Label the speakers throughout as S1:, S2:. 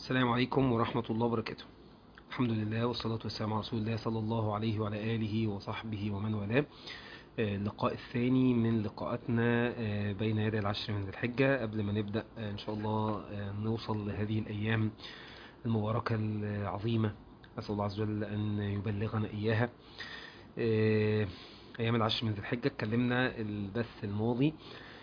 S1: السلام عليكم ورحمة الله وبركاته الحمد لله والصلاة والسلام على رسول الله صلى الله عليه وعلى آله وصحبه ومن والاه آه، اللقاء الثاني من لقاءاتنا آه، بين يدي العشر من ذي الحجة قبل ما نبدأ آه، إن شاء الله آه، نوصل لهذه الأيام المباركة العظيمة أسأل الله عز وجل أن يبلغنا إياها آه، أيام العشر من ذي الحجة اتكلمنا البث الماضي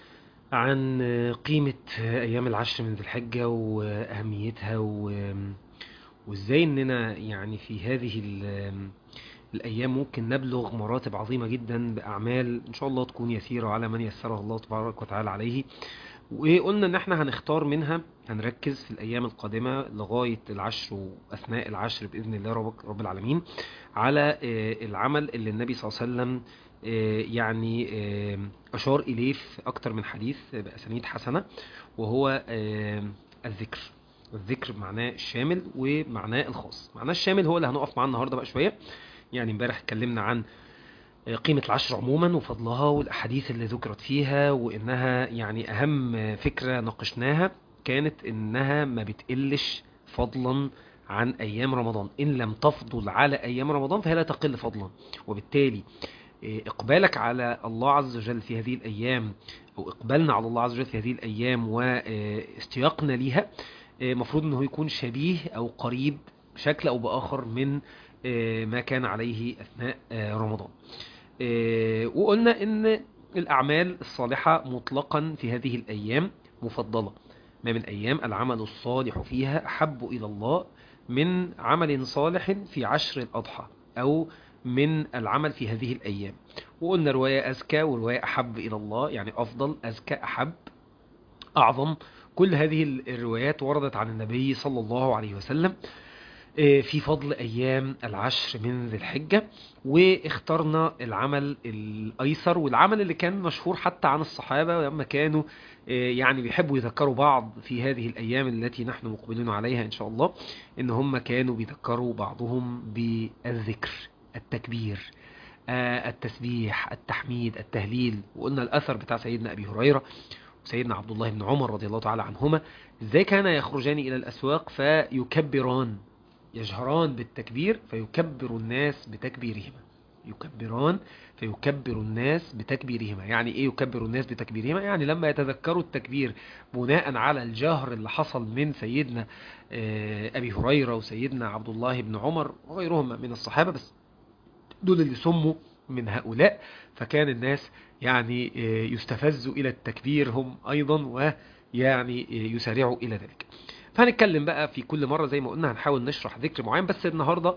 S1: عن قيمة أيام العشر من ذي الحجة وأهميتها و... وإزاي إننا يعني في هذه ال- الأيام ممكن نبلغ مراتب عظيمة جدا بأعمال إن شاء الله تكون يسيرة على من يسرها الله تبارك وتعالى عليه وقلنا إن إحنا هنختار منها هنركز في الأيام القادمة لغاية العشر وأثناء العشر بإذن الله رب, رب العالمين على آه، العمل اللي النبي صلى الله عليه وسلم آه، يعني آه، أشار إليه في أكتر من حديث بأسانيد حسنة وهو آه، الذكر الذكر معناه الشامل ومعناه الخاص معناه الشامل هو اللي هنقف معاه النهارده بقى شوية يعني امبارح اتكلمنا عن آه، قيمة العشر عموما وفضلها والأحاديث اللي ذكرت فيها وإنها يعني أهم آه، فكرة ناقشناها كانت إنها ما بتقلش فضلا عن أيام رمضان إن لم تفضل على أيام رمضان فهي لا تقل فضلا وبالتالي إيه، إقبالك على الله عز وجل في هذه الأيام أو إقبالنا على الله عز وجل في هذه الأيام واستياقنا ليها إيه، مفروض أنه يكون شبيه أو قريب بشكل أو بآخر من إيه، ما كان عليه أثناء آه، رمضان إيه، وقلنا أن الأعمال الصالحة مطلقا في هذه الأيام مفضلة ما من أيام العمل الصالح فيها أحب إلى الله من عمل صالح في عشر الأضحى أو من العمل في هذه الأيام وقلنا رواية أزكى ورواية أحب إلى الله يعني أفضل أزكى أحب أعظم كل هذه الروايات وردت عن النبي صلى الله عليه وسلم آه، في فضل أيام العشر من ذي الحجة واخترنا العمل الأيسر والعمل اللي كان مشهور حتى عن الصحابة لما كانوا آه، يعني بيحبوا يذكروا بعض في هذه الأيام التي نحن مقبلون عليها إن شاء الله إن هم كانوا بيذكروا بعضهم بالذكر التكبير آه، التسبيح التحميد التهليل وقلنا الأثر بتاع سيدنا أبي هريرة وسيدنا عبد الله بن عمر رضي الله تعالى عنهما ازاي كان يخرجان إلى الأسواق فيكبران يجهران بالتكبير فيكبر الناس بتكبيرهما يكبران فيكبر الناس بتكبيرهما يعني ايه يكبر الناس بتكبيرهما يعني لما يتذكروا التكبير بناء على الجهر اللي حصل من سيدنا آه، ابي هريره وسيدنا عبد الله بن عمر وغيرهم من الصحابه بس دول اللي سموا من هؤلاء فكان الناس يعني آه، يستفزوا الى التكبير هم ايضا ويعني آه، يسارعوا الى ذلك فهنتكلم بقى في كل مرة زي ما قلنا هنحاول نشرح ذكر معين بس النهاردة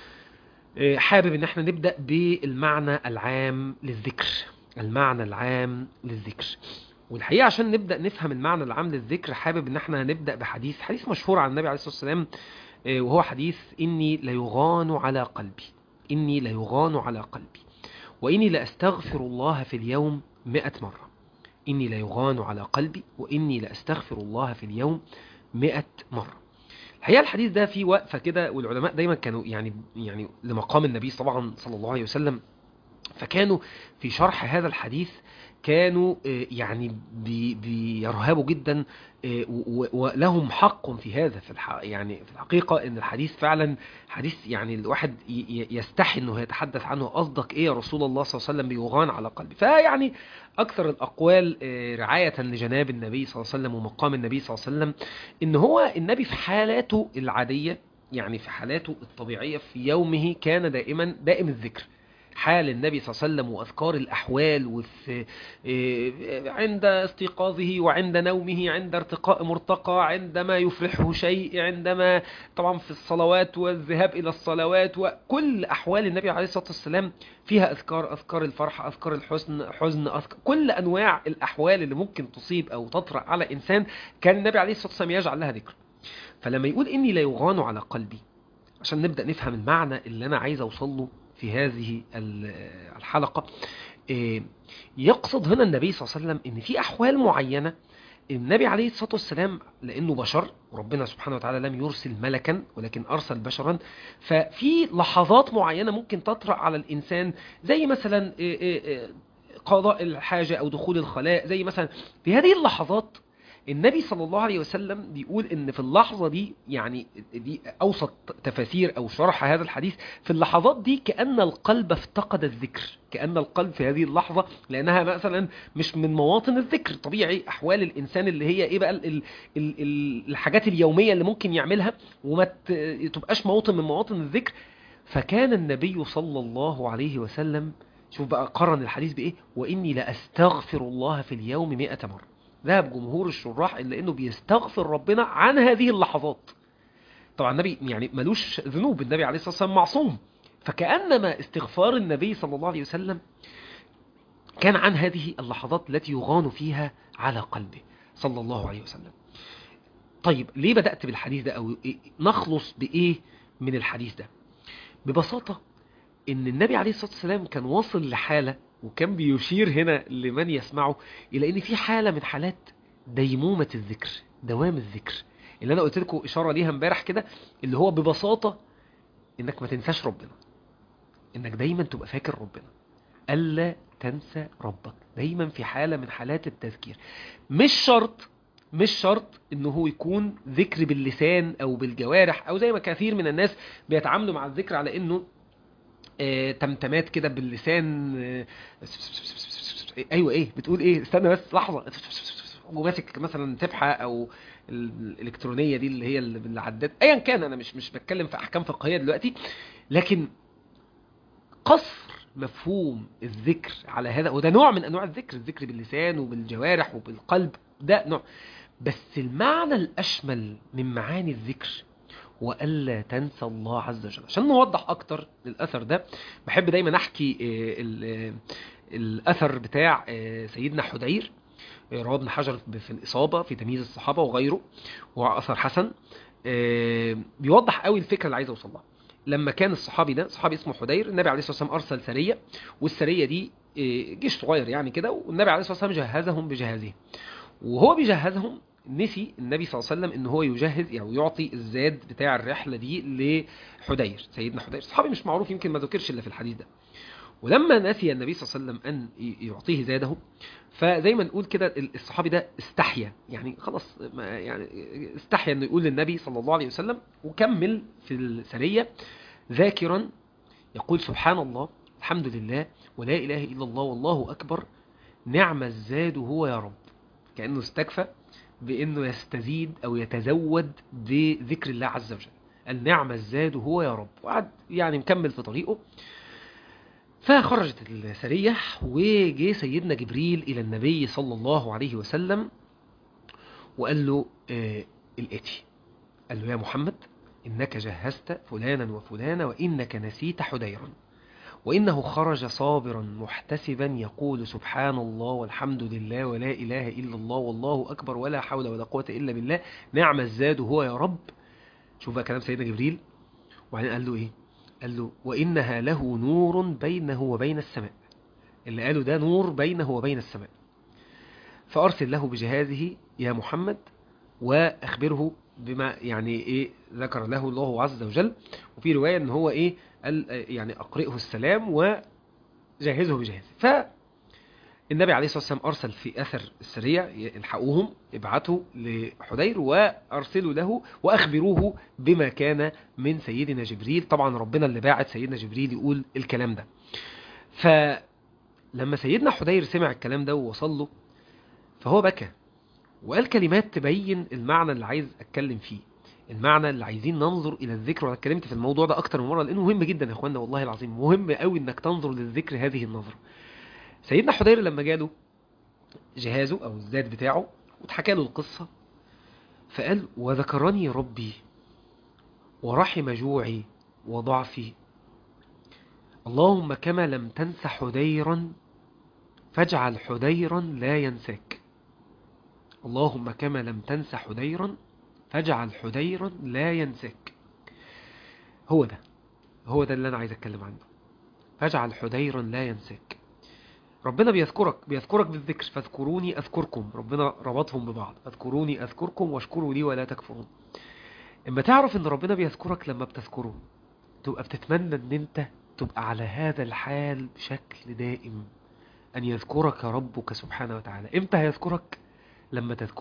S1: آه، حابب ان احنا نبدأ بالمعنى العام للذكر المعنى العام للذكر والحقيقة عشان نبدأ نفهم المعنى العام للذكر حابب ان احنا نبدأ بحديث حديث مشهور عن النبي عليه الصلاة والسلام آه، وهو حديث إني ليغان على قلبي إني ليغان على قلبي وإني لأستغفر الله في اليوم مئة مرة إني ليغان على قلبي وإني لأستغفر الله في اليوم مئة مرة الحقيقة الحديث ده فيه وقفة كده والعلماء دايما كانوا يعني يعني لمقام النبي طبعا صلى الله عليه وسلم فكانوا في شرح هذا الحديث كانوا آه، يعني بي- بيرهبوا جدا آه، و- و- ولهم حق في هذا في الح... يعني في الحقيقة ان الحديث فعلا حديث يعني الواحد ي- ي- يستحي انه يتحدث عنه قصدك ايه يا رسول الله صلى الله عليه وسلم بيغان على قلبي فيعني اكثر الاقوال آه، رعاية لجناب النبي صلى الله عليه وسلم ومقام النبي صلى الله عليه وسلم ان هو النبي في حالاته العادية يعني في حالاته الطبيعية في يومه كان دائما دائم الذكر حال النبي صلى الله عليه وسلم وأذكار الأحوال وفي إيه، عند استيقاظه وعند نومه عند ارتقاء مرتقى عندما يفرحه شيء عندما طبعا في الصلوات والذهاب إلى الصلوات وكل أحوال النبي عليه الصلاة والسلام فيها أذكار أذكار الفرح أذكار الحزن حزن أذكار كل أنواع الأحوال اللي ممكن تصيب أو تطرأ على إنسان كان النبي عليه الصلاة والسلام يجعل لها ذكر فلما يقول إني لا يغان على قلبي عشان نبدأ نفهم المعنى اللي أنا عايز أوصل له في هذه ال- الحلقة إيه، يقصد هنا النبي صلى الله عليه وسلم إن في أحوال معينة النبي عليه الصلاة والسلام لأنه بشر وربنا سبحانه وتعالى لم يرسل ملكا ولكن أرسل بشرا ففي لحظات معينة ممكن تطرأ على الإنسان زي مثلا إيه إيه إيه قضاء الحاجة أو دخول الخلاء زي مثلا في هذه اللحظات النبي صلى الله عليه وسلم بيقول ان في اللحظة دي يعني دي اوسط تفاسير او شرح هذا الحديث في اللحظات دي كأن القلب افتقد الذكر كأن القلب في هذه اللحظة لانها مثلا مش من مواطن الذكر طبيعي احوال الانسان اللي هي ايه بقى ال ال ال ال الحاجات اليومية اللي ممكن يعملها وما ت- تبقاش مواطن من مواطن الذكر فكان النبي صلى الله عليه وسلم شوف بقى قرن الحديث بايه واني لاستغفر الله في اليوم مئة مرة ذهب جمهور الشراح إلا أنه بيستغفر ربنا عن هذه اللحظات طبعا النبي يعني ملوش ذنوب النبي عليه الصلاة والسلام معصوم فكأنما استغفار النبي صلى الله عليه وسلم كان عن هذه اللحظات التي يغان فيها على قلبه صلى الله عليه وسلم طيب ليه بدأت بالحديث ده أو إيه- نخلص بإيه من الحديث ده ببساطة ان النبي عليه الصلاة والسلام كان واصل لحالة وكان بيشير هنا لمن يسمعه الى ان في حالة من حالات ديمومة الذكر دوام الذكر اللي انا قلت لكم اشارة ليها امبارح كده اللي هو ببساطة انك ما تنساش ربنا انك دايما تبقى فاكر ربنا الا تنسى ربك دايما في حالة من حالات التذكير مش شرط مش شرط انه هو يكون ذكر باللسان او بالجوارح او زي ما كثير من الناس بيتعاملوا مع الذكر على انه آه، تمتمات كده باللسان آه، ايوه ايه بتقول ايه استنى بس لحظه وماسك مثلا سبحه او الالكترونيه دي اللي هي اللي بالعداد ايا كان انا مش مش بتكلم في احكام فقهيه دلوقتي لكن قصر مفهوم الذكر على هذا وده نوع من انواع الذكر الذكر باللسان وبالجوارح وبالقلب ده نوع بس المعنى الاشمل من معاني الذكر والا تنسى الله عز وجل عشان نوضح اكتر للاثر ده بحب دايما احكي آه، ال- آه، الاثر بتاع آه، سيدنا حدير آه، رواه ابن حجر في الاصابه في تمييز الصحابه وغيره وهو اثر حسن آه، بيوضح قوي الفكره اللي عايز اوصل لها لما كان الصحابي ده صحابي اسمه حدير النبي عليه الصلاه والسلام ارسل سريه والسريه دي آه، جيش صغير يعني كده والنبي عليه الصلاه والسلام جهزهم بجهازهم وهو بيجهزهم نسي النبي صلى الله عليه وسلم ان هو يجهز يعني يعطي الزاد بتاع الرحله دي لحدير سيدنا حدير صحابي مش معروف يمكن ما ذكرش الا في الحديث ده ولما نسي النبي صلى الله عليه وسلم ان ي- يعطيه زاده فزي ما نقول كده ال- الصحابي ده استحيا يعني خلاص ما يعني استحيا انه يقول للنبي صلى الله عليه وسلم وكمل في السريه ذاكرا يقول سبحان الله الحمد لله ولا اله الا الله والله اكبر نعم الزاد هو يا رب كانه استكفى بانه يستزيد او يتزود بذكر الله عز وجل النعم الزاد هو يا رب وقعد يعني مكمل في طريقه فخرجت السرية وجي سيدنا جبريل إلى النبي صلى الله عليه وسلم وقال له آه الآتي قال له يا محمد إنك جهزت فلانا وفلانا وإنك نسيت حديرا وإنه خرج صابرا محتسبا يقول سبحان الله والحمد لله ولا إله إلا الله والله أكبر ولا حول ولا قوة إلا بالله نعم الزاد هو يا رب شوف بقى كلام سيدنا جبريل وبعدين قال له إيه قال له وإنها له نور بينه وبين السماء اللي قاله ده نور بينه وبين السماء فأرسل له بجهازه يا محمد وأخبره بما يعني إيه ذكر له الله عز وجل وفي رواية إن هو إيه قال يعني أقرئه السلام وجهزه بجهازه فالنبي عليه الصلاة والسلام أرسل في أثر السرية يلحقوهم ابعتوا لحدير وأرسلوا له وأخبروه بما كان من سيدنا جبريل طبعا ربنا اللي باعت سيدنا جبريل يقول الكلام ده فلما سيدنا حدير سمع الكلام ده ووصل له فهو بكى وقال كلمات تبين المعنى اللي عايز أتكلم فيه المعنى اللي عايزين ننظر الى الذكر وانا اتكلمت في الموضوع ده اكتر من مره لانه مهم جدا يا اخوانا والله العظيم مهم قوي انك تنظر للذكر هذه النظره سيدنا حدير لما جاله جهازه او الزاد بتاعه واتحكى له القصه فقال وذكرني ربي ورحم جوعي وضعفي اللهم كما لم تنس حديرا فاجعل حديرا لا ينساك اللهم كما لم تنس حديرا فاجعل حديرا لا ينساك هو ده هو ده اللي انا عايز اتكلم عنه فاجعل حديرا لا ينساك ربنا بيذكرك بيذكرك بالذكر فاذكروني اذكركم ربنا ربطهم ببعض اذكروني اذكركم واشكروا لي ولا تكفرون اما تعرف ان ربنا بيذكرك لما بتذكره تبقى بتتمنى ان انت تبقى على هذا الحال بشكل دائم ان يذكرك ربك سبحانه وتعالى امتى هيذكرك لما تذكره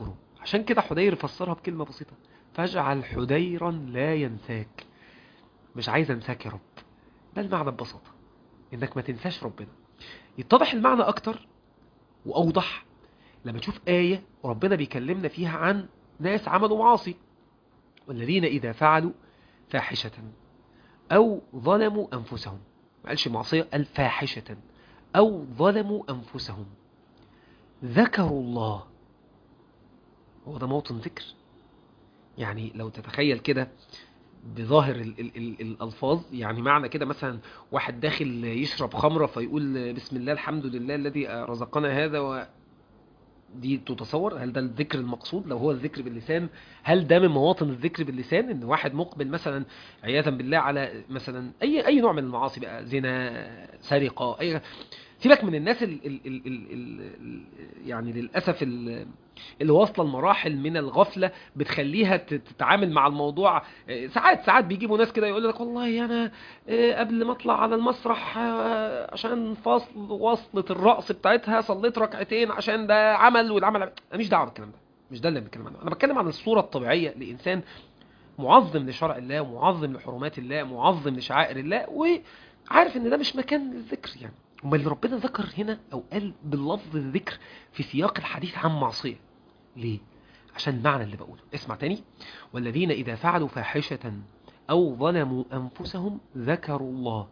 S1: عشان كده حدير فسرها بكلمة بسيطة فاجعل حديرا لا ينساك مش عايز انساك يا رب ده المعنى ببساطة انك ما تنساش ربنا يتضح المعنى اكتر واوضح لما تشوف آية وربنا بيكلمنا فيها عن ناس عملوا معاصي والذين إذا فعلوا فاحشة أو ظلموا أنفسهم ما قالش معصية قال فاحشة أو ظلموا أنفسهم ذكروا الله هو ده موطن ذكر يعني لو تتخيل كده بظاهر ال ال ال الألفاظ يعني معنى كده مثلا واحد داخل يشرب خمرة فيقول بسم الله الحمد لله الذي رزقنا هذا و دي تتصور هل ده الذكر المقصود لو هو الذكر باللسان هل ده من مواطن الذكر باللسان ان واحد مقبل مثلا عياذا بالله على مثلا اي اي نوع من المعاصي بقى زنا سرقه اي سيبك من الناس ال ال ال ال ال يعني للاسف ال اللي واصله لمراحل من الغفله بتخليها تتعامل مع الموضوع ساعات ساعات بيجيبوا ناس كده يقول لك والله انا قبل ما اطلع على المسرح عشان فصل وصله الرقص بتاعتها صليت ركعتين عشان ده عمل والعمل انا مش دعوه بالكلام ده مش ده اللي بتكلم عنه انا بتكلم عن الصوره الطبيعيه لانسان معظم لشرع الله معظم لحرمات الله معظم لشعائر الله وعارف ان ده مش مكان للذكر يعني امال اللي ربنا ذكر هنا او قال باللفظ الذكر في سياق الحديث عن معصيه ليه عشان المعنى اللي بقوله اسمع تاني والذين اذا فعلوا فاحشه او ظلموا انفسهم ذكروا الله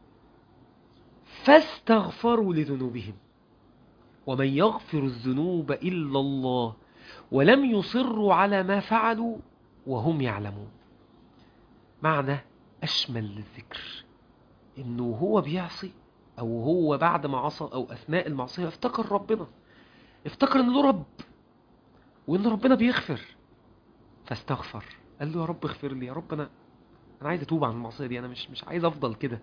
S1: فاستغفروا لذنوبهم ومن يغفر الذنوب الا الله ولم يصروا على ما فعلوا وهم يعلمون معنى اشمل للذكر انه هو بيعصي او هو بعد ما عصى او اثناء المعصيه افتكر ربنا افتكر ان له رب وان ربنا بيغفر فاستغفر قال له يا رب اغفر لي يا رب انا انا عايز اتوب عن المعصيه دي انا مش مش عايز افضل كده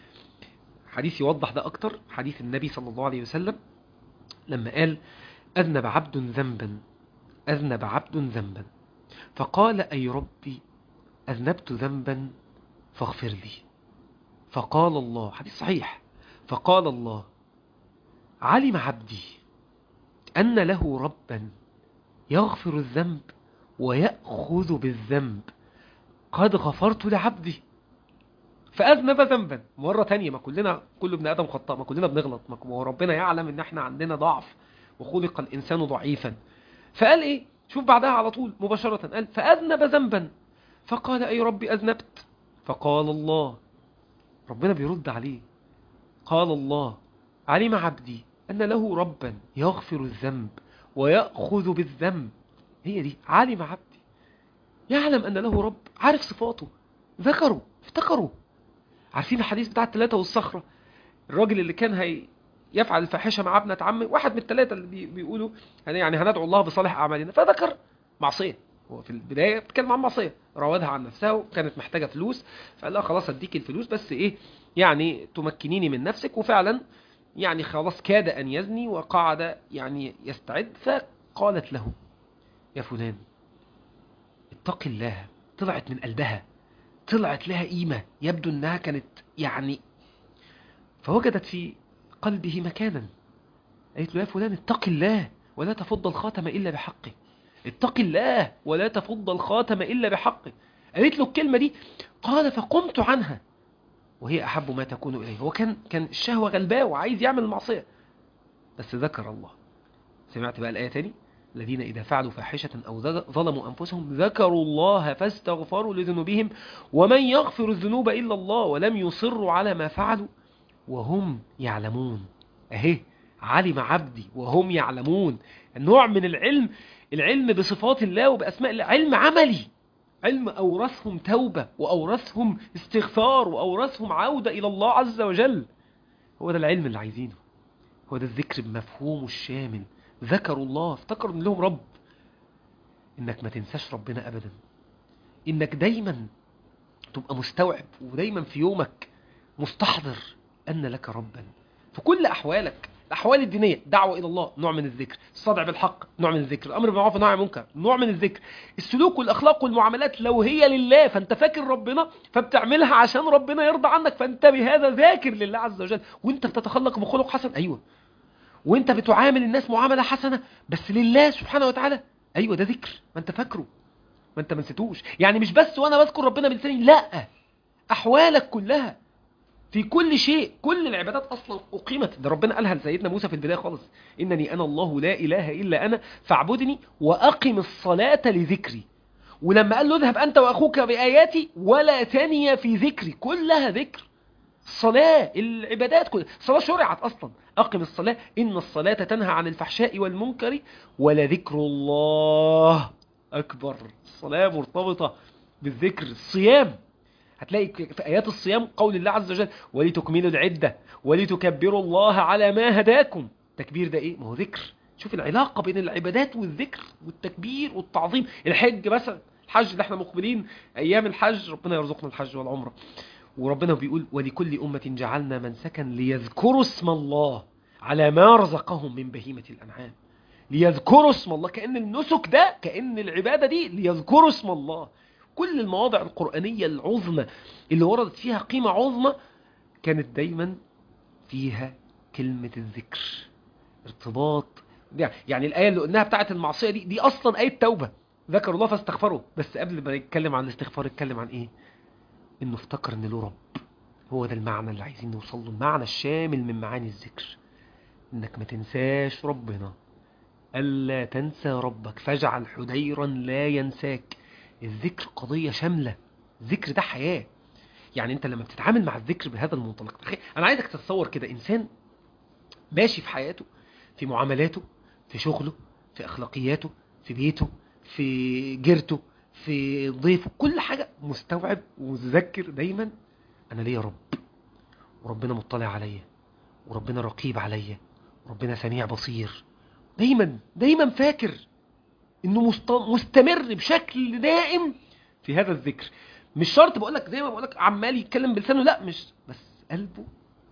S1: حديث يوضح ده اكتر حديث النبي صلى الله عليه وسلم لما قال اذنب عبد ذنبا اذنب عبد ذنبا فقال اي ربي اذنبت ذنبا فاغفر لي فقال الله حديث صحيح فقال الله علم عبدي أن له ربا يغفر الذنب ويأخذ بالذنب قد غفرت لعبدي فأذنب ذنبا مرة تانية ما كلنا كل ابن آدم خطاء ما كلنا بنغلط ما هو ربنا يعلم ان احنا عندنا ضعف وخلق الإنسان ضعيفا فقال ايه شوف بعدها على طول مباشرة قال فأذنب ذنبا فقال أي ربي أذنبت فقال الله ربنا بيرد عليه قال الله علم عبدي أن له ربا يغفر الذنب ويأخذ بالذنب هي دي علم عبدي يعلم أن له رب عارف صفاته ذكروا افتكروا عارفين الحديث بتاع الثلاثة والصخرة الراجل اللي كان هي يفعل الفاحشة مع ابنة عمه واحد من الثلاثة اللي بيقولوا يعني هندعو الله بصالح أعمالنا فذكر معصية هو في البداية بتكلم عن معصية راودها عن نفسها وكانت محتاجة فلوس فقال لها خلاص اديك الفلوس بس ايه يعني تمكنيني من نفسك وفعلا يعني خلاص كاد أن يزني وقعد يعني يستعد فقالت له يا فلان اتق الله طلعت من قلبها طلعت لها قيمة يبدو أنها كانت يعني فوجدت في قلبه مكانا قالت له يا فلان اتق الله ولا تفض الخاتم إلا بحقه اتق الله ولا تفض الخاتم إلا بحقه قالت له الكلمة دي قال فقمت عنها وهي أحب ما تكون إليه هو كان كان الشهوة غلباه وعايز يعمل المعصية بس ذكر الله سمعت بقى الآية تاني الذين إذا فعلوا فاحشة أو ظلموا أنفسهم ذكروا الله فاستغفروا لذنوبهم ومن يغفر الذنوب إلا الله ولم يصروا على ما فعلوا وهم يعلمون أهي علم عبدي وهم يعلمون النوع من العلم العلم بصفات الله وبأسماء الله علم عملي علم أورثهم توبة وأورثهم استغفار وأورثهم عودة إلى الله عز وجل هو ده العلم اللي عايزينه هو ده الذكر بمفهومه الشامل ذكروا الله افتكروا ان لهم رب انك ما تنساش ربنا ابدا انك دايما تبقى مستوعب ودايما في يومك مستحضر ان لك ربا في كل احوالك الاحوال الدينيه دعوه الى الله نوع من الذكر الصدع بالحق نوع من الذكر الامر بالمعروف والنهي عن المنكر نوع من الذكر السلوك والاخلاق والمعاملات لو هي لله فانت فاكر ربنا فبتعملها عشان ربنا يرضى عنك فانت بهذا ذاكر لله عز وجل وانت بتتخلق بخلق حسن ايوه وانت بتعامل الناس معامله حسنه بس لله سبحانه وتعالى ايوه ده ذكر ما انت فاكره ما انت ما نسيتوش يعني مش بس وانا بذكر ربنا بلساني لا احوالك كلها في كل شيء كل العبادات اصلا اقيمت ده ربنا قالها لسيدنا موسى في البدايه خالص انني انا الله لا اله الا انا فاعبدني واقم الصلاه لذكري ولما قال له اذهب انت واخوك باياتي ولا تنيا في ذكري كلها ذكر الصلاة العبادات كلها الصلاة شرعت أصلا أقم الصلاة إن الصلاة تنهى عن الفحشاء والمنكر ولذكر الله أكبر الصلاة مرتبطة بالذكر الصيام هتلاقي في آيات الصيام قول الله عز وجل ولتكملوا العدة ولتكبروا الله على ما هداكم التكبير ده إيه؟ ما هو ذكر شوف العلاقة بين العبادات والذكر والتكبير والتعظيم الحج مثلا الحج ده احنا مقبلين أيام الحج ربنا يرزقنا الحج والعمرة وربنا بيقول ولكل أمة جعلنا منسكا ليذكروا اسم الله على ما رزقهم من بهيمة الأنعام ليذكروا اسم الله كأن النسك ده كأن العبادة دي ليذكروا اسم الله كل المواضع القرآنية العظمى اللي وردت فيها قيمة عظمى كانت دايما فيها كلمة الذكر ارتباط يعني الآية اللي قلناها بتاعت المعصية دي دي أصلا آية توبة ذكر الله فاستغفروا بس قبل ما يتكلم عن الاستغفار يتكلم عن إيه انه افتكر ان له رب هو ده المعنى اللي عايزين نوصل له المعنى الشامل من معاني الذكر انك ما تنساش ربنا الا تنسى ربك فاجعل حديرا لا ينساك الذكر قضية شاملة الذكر ده حياة يعني انت لما بتتعامل مع الذكر بهذا المنطلق انا عايزك تتصور كده انسان ماشي في حياته في معاملاته في شغله في اخلاقياته في بيته في جيرته في ضيفه كل حاجة مستوعب ومتذكر دايما أنا ليا رب وربنا مطلع عليا وربنا رقيب عليا وربنا سميع بصير دايما دايما فاكر انه مستمر بشكل دائم في هذا الذكر مش شرط بقول لك زي ما بقول لك عمال يتكلم بلسانه لا مش بس قلبه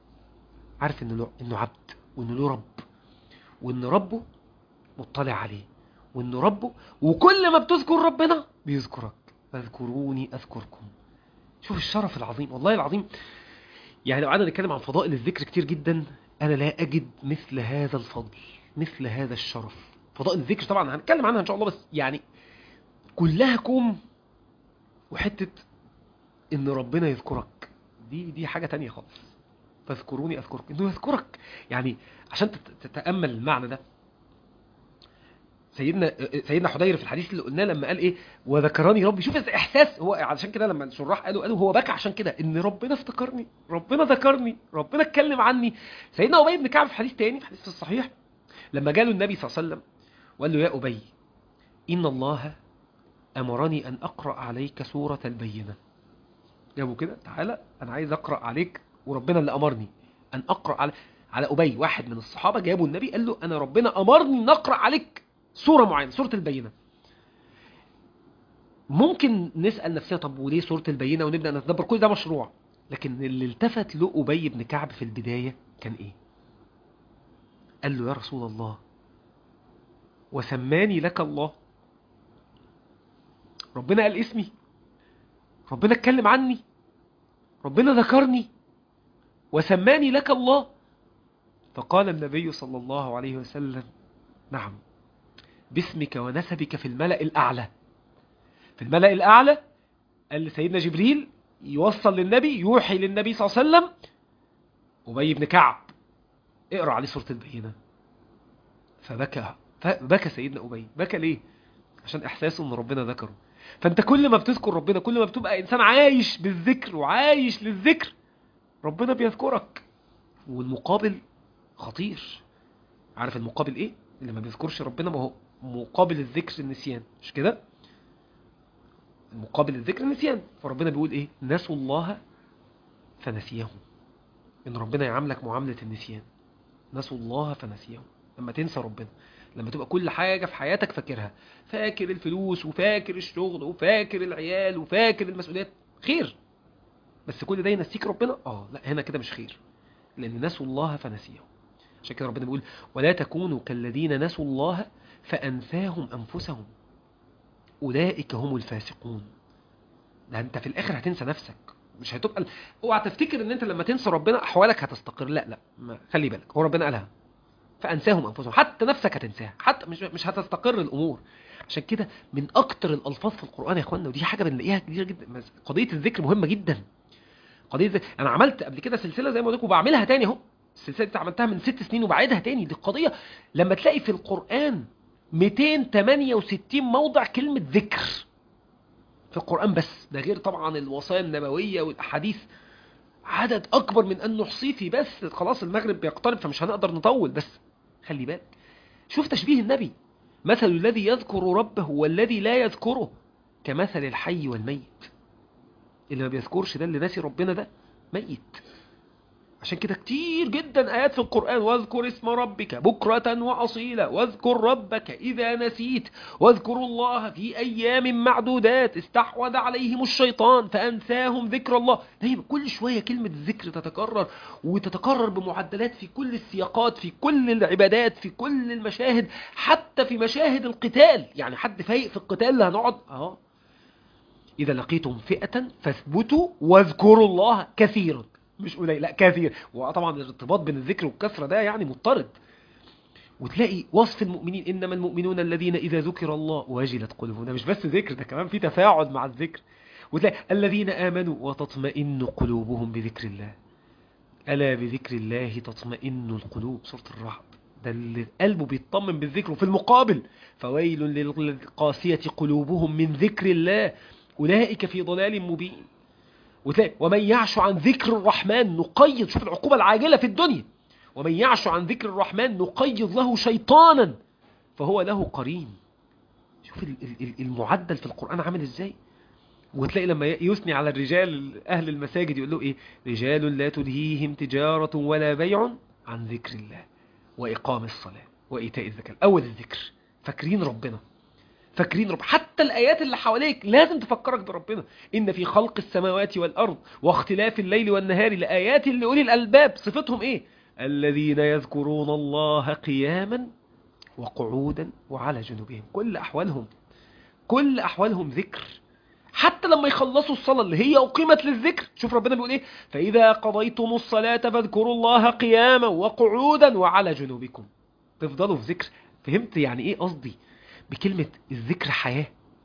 S1: عارف انه له انه عبد وانه له رب وان ربه مطلع عليه وان ربه وكل ما بتذكر ربنا بيذكرك فاذكروني اذكركم شوف الشرف العظيم والله العظيم يعني لو قعدنا نتكلم عن فضائل الذكر كتير جدا انا لا اجد مثل هذا الفضل مثل هذا الشرف فضائل الذكر طبعا هنتكلم عنها ان شاء الله بس يعني كلها كوم وحته ان ربنا يذكرك دي دي حاجه تانية خالص فاذكروني اذكركم انه يذكرك يعني عشان تتامل المعنى ده سيدنا سيدنا حدير في الحديث اللي قلناه لما قال ايه وذكرني ربي شوف احساس هو علشان كده لما الشراح قالوا قالوا هو بكى عشان كده ان ربنا افتكرني ربنا ذكرني ربنا اتكلم عني سيدنا ابي بن كعب في حديث تاني في حديث الصحيح لما جاله النبي صلى الله عليه وسلم وقال له يا ابي ان الله امرني ان اقرا عليك سوره البينه جابوا كده تعالى انا عايز اقرا عليك وربنا اللي امرني ان اقرا على على ابي واحد من الصحابه جابوا النبي قال له انا ربنا امرني ان اقرا عليك صورة معينة صورة البينة ممكن نسأل نفسنا طب وليه صورة البينة ونبدأ نتدبر كل ده مشروع لكن اللي التفت له أبي بن كعب في البداية كان إيه قال له يا رسول الله وسماني لك الله ربنا قال اسمي ربنا اتكلم عني ربنا ذكرني وسماني لك الله فقال النبي صلى الله عليه وسلم نعم باسمك ونسبك في الملأ الأعلى في الملأ الأعلى قال لسيدنا جبريل يوصل للنبي يوحي للنبي صلى الله عليه وسلم أبي بن كعب اقرأ عليه سورة البينة فبكى فبكى سيدنا أبي بكى ليه عشان إحساسه أن ربنا ذكره فأنت كل ما بتذكر ربنا كل ما بتبقى إنسان عايش بالذكر وعايش للذكر ربنا بيذكرك والمقابل خطير عارف المقابل إيه اللي ما بيذكرش ربنا ما هو مقابل الذكر النسيان مش كده مقابل الذكر النسيان فربنا بيقول ايه نسوا الله فنسيهم ان ربنا يعاملك معاملة النسيان نسوا الله فنسيهم لما تنسى ربنا لما تبقى كل حاجة في حياتك فاكرها فاكر الفلوس وفاكر الشغل وفاكر العيال وفاكر المسؤوليات خير بس كل ده ينسيك ربنا اه لا هنا كده مش خير لان نسوا الله فنسيهم عشان كده ربنا بيقول ولا تكونوا كالذين نسوا الله فأنساهم أنفسهم أولئك هم الفاسقون ده أنت في الآخر هتنسى نفسك مش هتبقى اوعى تفتكر ان انت لما تنسى ربنا احوالك هتستقر لا لا ما خلي بالك هو ربنا قالها فانساهم انفسهم حتى نفسك هتنساها حتى مش مش هتستقر الامور عشان كده من اكتر الالفاظ في القران يا اخوانا ودي حاجه بنلاقيها كتير جدا بس قضيه الذكر مهمه جدا قضيه الذكر. انا عملت قبل كده سلسله زي ما قلت لكم وبعملها تاني اهو السلسله دي عملتها من ست سنين وبعيدها تاني دي القضيه لما تلاقي في القران 268 موضع كلمه ذكر في القرآن بس ده غير طبعا الوصايا النبوية والأحاديث عدد أكبر من أن نحصيه في بس خلاص المغرب بيقترب فمش هنقدر نطول بس خلي بالك شوف تشبيه النبي مثل الذي يذكر ربه والذي لا يذكره كمثل الحي والميت اللي ما بيذكرش ده اللي ناسي ربنا ده ميت عشان كده كتير جدا آيات في القرآن واذكر اسم ربك بكرة وأصيلا واذكر ربك إذا نسيت واذكروا الله في أيام معدودات استحوذ عليهم الشيطان فأنساهم ذكر الله دايما كل شوية كلمة ذكر تتكرر وتتكرر بمعدلات في كل السياقات في كل العبادات في كل المشاهد حتى في مشاهد القتال يعني حد فايق في القتال اللي هنقعد اه إذا لقيتم فئة فاثبتوا واذكروا الله كثيرا مش قليل لا كثير وطبعا الارتباط بين الذكر والكثره ده يعني مضطرد وتلاقي وصف المؤمنين انما المؤمنون الذين اذا ذكر الله وجلت قلوبهم ده مش بس ذكر ده كمان في تفاعل مع الذكر وتلاقي الذين امنوا وتطمئن قلوبهم بذكر الله الا بذكر الله تطمئن القلوب سوره الرعد ده اللي قلبه بيطمن بالذكر وفي المقابل فويل للقاسيه قلوبهم من ذكر الله اولئك في ضلال مبين وتلاقي ومن يعش عن ذكر الرحمن نقيض شوف العقوبة العاجلة في الدنيا ومن يعش عن ذكر الرحمن نقيض له شيطانا فهو له قرين شوف المعدل في القرآن عامل ازاي وتلاقي لما يثني على الرجال أهل المساجد يقول له إيه رجال لا تلهيهم تجارة ولا بيع عن ذكر الله وإقام الصلاة وإيتاء الزكاة أول الذكر فاكرين ربنا فاكرين رب حتى الآيات اللي حواليك لازم تفكرك بربنا إن في خلق السماوات والأرض واختلاف الليل والنهار لآيات لأولي الألباب صفتهم إيه الذين يذكرون الله قياما وقعودا وعلى جنوبهم كل أحوالهم كل أحوالهم ذكر حتى لما يخلصوا الصلاة اللي هي أقيمت للذكر شوف ربنا بيقول إيه فإذا قضيتم الصلاة فاذكروا الله قياما وقعودا وعلى جنوبكم تفضلوا في ذكر فهمت يعني إيه قصدي بكلمة الذكر حياة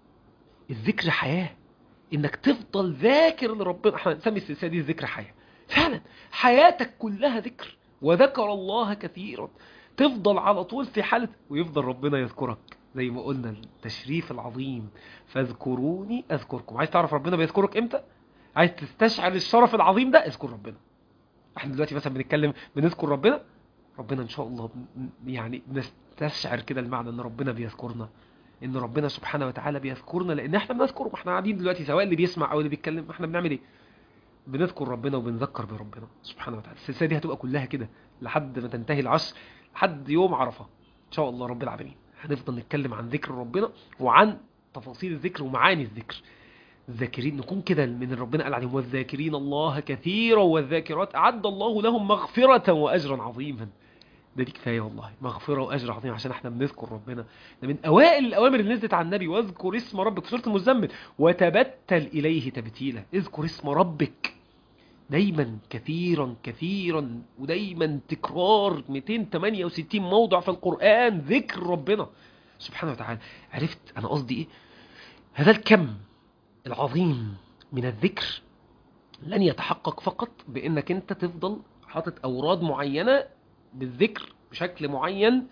S1: الذكر حياة انك تفضل ذاكر لربنا احنا نسمي السلسلة دي الذكر حياة فعلا حياتك كلها ذكر وذكر الله كثيرا تفضل على طول في حالة ويفضل ربنا يذكرك زي ما قلنا التشريف العظيم فاذكروني اذكركم عايز تعرف ربنا بيذكرك امتى عايز تستشعر الشرف العظيم ده اذكر ربنا احنا دلوقتي مثلا بنتكلم بنذكر ربنا ربنا ان شاء الله يعني نستشعر كده المعنى ان ربنا بيذكرنا ان ربنا سبحانه وتعالى بيذكرنا لان احنا بنذكره ما احنا قاعدين دلوقتي سواء اللي بيسمع او اللي بيتكلم احنا بنعمل ايه بنذكر ربنا وبنذكر بربنا سبحانه وتعالى السلسله دي هتبقى كلها كده لحد ما تنتهي العصر لحد يوم عرفه ان شاء الله رب العالمين هنفضل نتكلم عن ذكر ربنا وعن تفاصيل الذكر ومعاني الذكر الذاكرين نكون كده من ربنا قال عليهم والذاكرين الله كثيرا والذاكرات أعد الله لهم مغفرة وأجرا عظيما ده دي كفاية والله مغفرة وأجر عظيم عشان احنا بنذكر ربنا ده من أوائل الأوامر اللي نزلت على النبي واذكر اسم ربك في سورة المزمل وتبتل إليه تبتيلا اذكر اسم ربك دايما كثيرا كثيرا ودايما تكرار 268 موضع في القرآن ذكر ربنا سبحانه وتعالى عرفت أنا قصدي إيه هذا الكم العظيم من الذكر لن يتحقق فقط بأنك أنت تفضل حاطط أوراد معينة بالذكر بشكل معين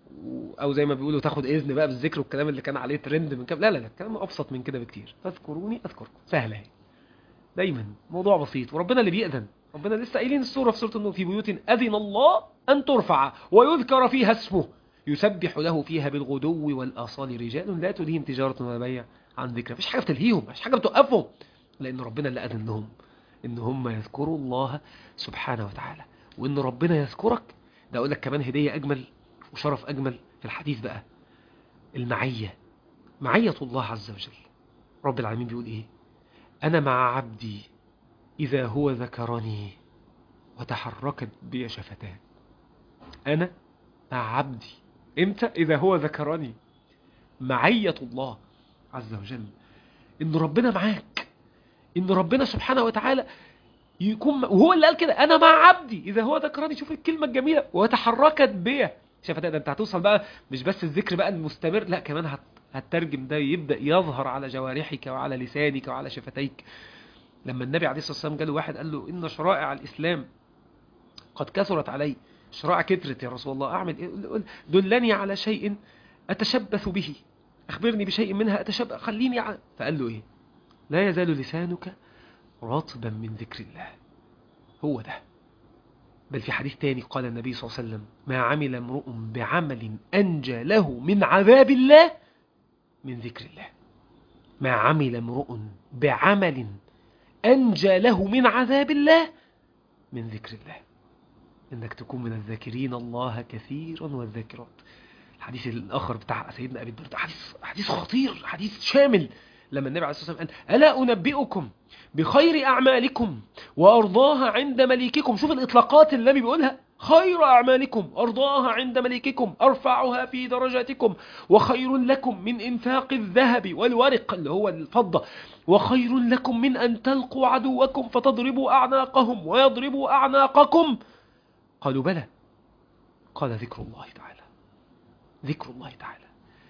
S1: او زي ما بيقولوا تاخد اذن بقى بالذكر والكلام اللي كان عليه ترند من كام لا لا لا الكلام ابسط من كده بكتير فاذكروني اذكركم سهله اهي دايما موضوع بسيط وربنا اللي بيأذن ربنا لسه قايلين السوره في سوره النور في بيوت اذن الله ان ترفع ويذكر فيها اسمه يسبح له فيها بالغدو والاصال رجال لا تلهيهم تجاره ولا بيع عن ذكر مفيش حاجه بتلهيهم مفيش حاجه بتوقفهم لان ربنا اللي اذن لهم ان هم يذكروا الله سبحانه وتعالى وان ربنا يذكرك ده اقول لك كمان هديه اجمل وشرف اجمل في الحديث بقى المعيه معيه الله عز وجل رب العالمين بيقول ايه انا مع عبدي اذا هو ذكرني وتحركت بي شفتاه انا مع عبدي امتى اذا هو ذكرني معيه الله عز وجل ان ربنا معاك ان ربنا سبحانه وتعالى يكون وهو اللي قال كده انا مع عبدي اذا هو ذكرني شوف الكلمه الجميله وتحركت بي شفتاي ده انت هتوصل بقى مش بس الذكر بقى المستمر لا كمان هت... هترجم ده يبدأ يظهر على جوارحك وعلى لسانك وعلى شفتيك لما النبي عليه الصلاة والسلام جاله واحد قال له إن شرائع الإسلام قد كثرت علي شرائع كثرت يا رسول الله أعمل إيه دلني على شيء أتشبث به أخبرني بشيء منها أتشبث خليني ع... فقال له إيه لا يزال لسانك رطبا من ذكر الله هو ده بل في حديث تاني قال النبي صلى الله عليه وسلم ما عمل امرؤ بعمل أنجى له من عذاب الله من ذكر الله ما عمل امرؤ بعمل أنجى له من عذاب الله من ذكر الله إنك تكون من الذاكرين الله كثيرا والذاكرات الحديث الآخر بتاع سيدنا أبي الدرداء حديث, حديث خطير حديث شامل لما النبي عليه الصلاة والسلام قال ألا أنبئكم بخير أعمالكم وأرضاها عند مليككم شوف الإطلاقات اللي النبي بيقولها خير أعمالكم أرضاها عند مليككم أرفعها في درجاتكم وخير لكم من إنفاق الذهب والورق اللي هو الفضة وخير لكم من أن تلقوا عدوكم فتضربوا أعناقهم ويضربوا أعناقكم قالوا بلى قال ذكر الله تعالى ذكر الله تعالى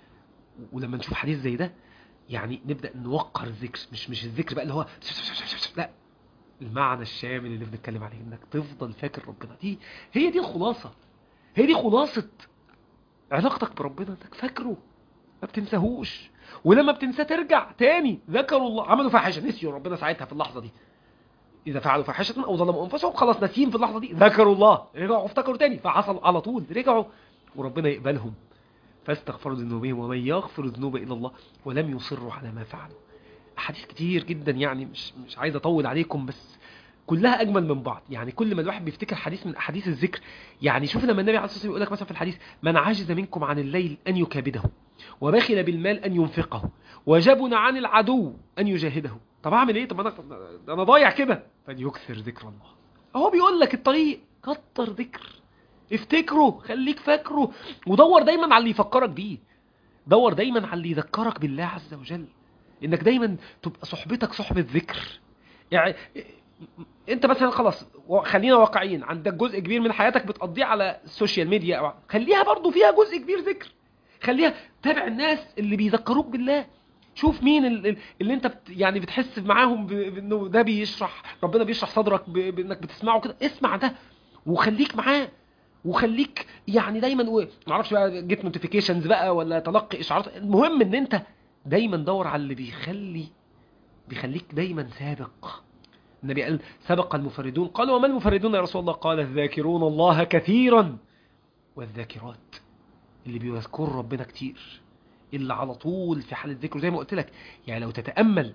S1: ولما نشوف حديث زي ده يعني نبدأ نوقر الذكر مش مش الذكر بقى اللي هو لا المعنى الشامل اللي بنتكلم عليه انك تفضل فاكر ربنا دي هي دي الخلاصة هي دي خلاصة علاقتك بربنا انك فاكره ما بتنساهوش ولما بتنساه ترجع تاني ذكروا الله عملوا فاحشة نسيوا ربنا ساعتها في اللحظة دي إذا فعلوا فاحشة أو ظلموا أنفسهم خلاص ناسيين في اللحظة دي ذكروا الله رجعوا افتكروا تاني فحصل على طول رجعوا وربنا يقبلهم فاستغفروا ذنوبهم ومن يغفر الذنوب إلا الله ولم يصروا على ما فعلوا أحاديث كتير جدا يعني مش مش عايز أطول عليكم بس كلها أجمل من بعض يعني كل ما الواحد بيفتكر حديث من أحاديث الذكر يعني شوف لما النبي عليه الصلاة والسلام يقول لك مثلا في الحديث من عجز منكم عن الليل أن يكابده وبخل بالمال أن ينفقه وجبن عن العدو أن يجاهده طب أعمل إيه طب أنا, أنا ضايع كده فليكثر ذكر الله هو بيقول لك الطريق كتر ذكر افتكره خليك فاكره ودور دايما على اللي يفكرك بيه دور دايما على اللي يذكرك بالله عز وجل انك دايما تبقى صحبتك صحبة ذكر يعني انت مثلا خلاص خلينا واقعيين عندك جزء كبير من حياتك بتقضيه على السوشيال ميديا او خليها برضو فيها جزء كبير ذكر خليها تابع الناس اللي بيذكروك بالله شوف مين اللي انت بت يعني بتحس معاهم بانه ده بيشرح ربنا بيشرح صدرك بانك بتسمعه كده اسمع ده وخليك معاه وخليك يعني دايما و... معرفش بقى جيت نوتيفيكيشنز بقى ولا تلقي اشعارات المهم ان انت دايما دور على اللي بيخلي بيخليك دايما سابق النبي قال سبق المفردون قالوا وما المفردون يا رسول الله قال الذاكرون الله كثيرا والذاكرات اللي بيذكروا ربنا كتير اللي على طول في حال الذكر زي ما قلت لك يعني لو تتأمل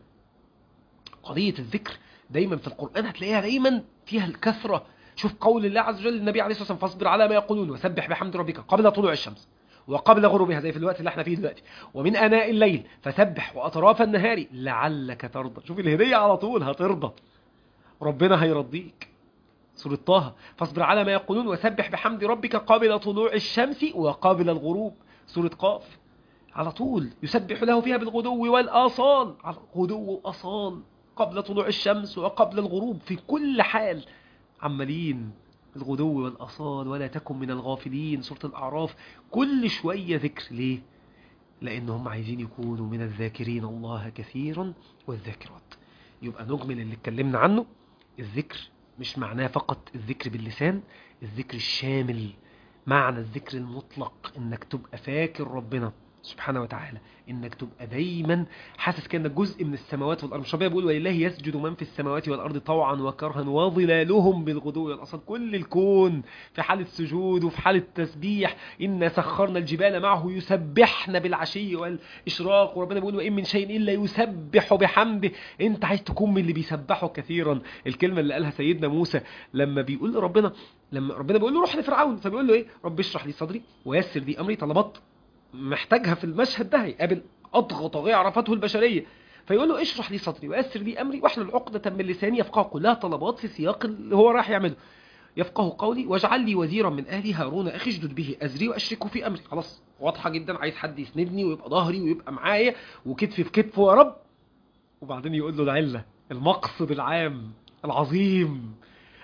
S1: قضية الذكر دايما في القرآن هتلاقيها دايما فيها الكثرة شوف قول الله عز وجل النبي عليه الصلاة والسلام فاصبر على ما يقولون وسبح بحمد ربك قبل طلوع الشمس وقبل غروبها زي في الوقت اللي احنا فيه دلوقتي ومن اناء الليل فسبح واطراف النهار لعلك ترضى شوف الهديه على طول هترضى ربنا هيرضيك سورة طه فاصبر على ما يقولون وسبح بحمد ربك قبل طلوع الشمس وقبل الغروب سورة قاف على طول يسبح له فيها بالغدو والآصال على غدو وأصال قبل طلوع الشمس وقبل الغروب في كل حال عمالين الغدو والأصال ولا تكن من الغافلين سورة الأعراف كل شوية ذكر ليه؟ لأنهم عايزين يكونوا من الذاكرين الله كثيرا والذاكرات يبقى نجمل اللي اتكلمنا عنه الذكر مش معناه فقط الذكر باللسان الذكر الشامل معنى الذكر المطلق انك تبقى فاكر ربنا سبحانه وتعالى انك تبقى دايما حاسس كانك جزء من السماوات والارض مش ربنا بيقول ولله يسجد من في السماوات والارض طوعا وكرها وظلالهم بالغدو والاصال كل الكون في حاله سجود وفي حاله تسبيح ان سخرنا الجبال معه يسبحن بالعشي والاشراق وربنا بيقول وان من شيء الا يسبح بحمده انت عايز تكون من اللي بيسبحوا كثيرا الكلمه اللي قالها سيدنا موسى لما بيقول لربنا لما ربنا بيقول له روح لفرعون فبيقول له ايه رب اشرح لي صدري ويسر لي امري طلبات محتاجها في المشهد ده هيقابل أضغى طاغية عرفته البشرية فيقول له اشرح لي صدري ويسر لي أمري واحلل عقدة من لساني يفقه كلها طلبات في سياق اللي هو راح يعمله يفقه قولي واجعل لي وزيرا من أهلي هارون أخي اشدد به أزري وأشركه في أمري خلاص واضحة جدا عايز حد يسندني ويبقى ظهري ويبقى معايا وكتفي في كتفه يا رب وبعدين يقول له العلة المقصد العام العظيم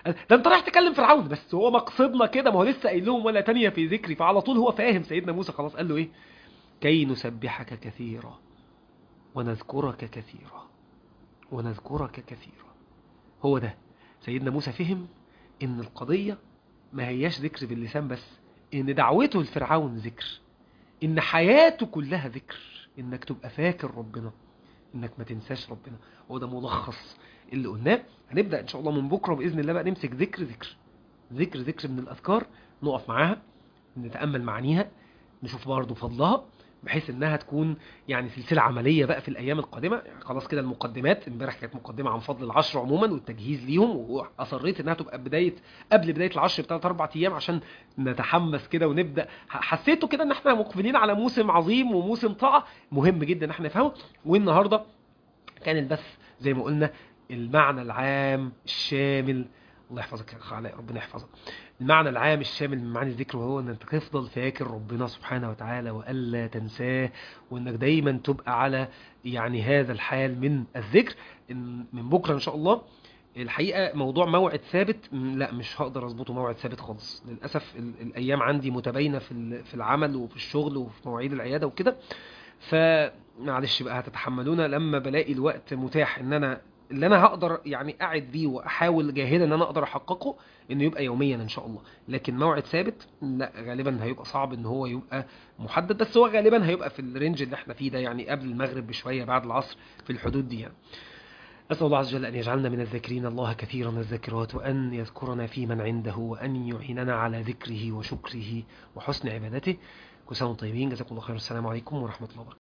S1: قال ده انت رايح تكلم فرعون بس هو مقصدنا كده ما هو لسه قايل لهم ولا تانية في ذكري فعلى طول هو فاهم سيدنا موسى خلاص قال له ايه كي نسبحك كثيرا ونذكرك كثيرا ونذكرك كثيرا هو ده سيدنا موسى فهم ان القضية ما هياش ذكر باللسان بس ان دعوته لفرعون ذكر ان حياته كلها ذكر انك تبقى فاكر ربنا انك ما تنساش ربنا هو ده ملخص اللي قلناه هنبدأ ان شاء الله من بكرة بإذن الله بقى نمسك ذكر ذكر ذكر ذكر من الأذكار نقف معاها نتأمل معانيها نشوف برضه فضلها بحيث انها تكون يعني سلسلة عملية بقى في الايام القادمة يعني خلاص كده المقدمات امبارح كانت مقدمة عن فضل العشر عموما والتجهيز ليهم واصريت انها تبقى بداية قبل بداية العشر بثلاث اربع ايام عشان نتحمس كده ونبدأ حسيته كده ان احنا مقبلين على موسم عظيم وموسم طاعة مهم جدا ان احنا نفهمه والنهاردة كان البث زي ما قلنا المعنى العام الشامل الله يحفظك يا اخ علاء ربنا يحفظك المعنى العام الشامل من معاني الذكر وهو ان انت تفضل فاكر ربنا سبحانه وتعالى والا تنساه وانك دايما تبقى على يعني هذا الحال من الذكر إن من بكره ان شاء الله الحقيقه موضوع موعد ثابت لا مش هقدر اظبطه موعد ثابت خالص للاسف الايام عندي متباينه في في العمل وفي الشغل وفي مواعيد العياده وكده فمعلش بقى هتتحملونا لما بلاقي الوقت متاح ان انا اللي انا هقدر يعني اقعد بيه واحاول جاهدا ان انا اقدر احققه انه يبقى يوميا ان شاء الله لكن موعد ثابت لا غالبا هيبقى صعب ان هو يبقى محدد بس هو غالبا هيبقى في الرينج اللي احنا فيه ده يعني قبل المغرب بشويه بعد العصر في الحدود دي يعني أسأل الله عز وجل أن يجعلنا من الذاكرين الله كثيرا الذاكرات وأن يذكرنا في من عنده وأن يعيننا على ذكره وشكره وحسن عبادته كل سنة وانتم طيبين جزاكم الله خير السلام عليكم ورحمة الله وبركاته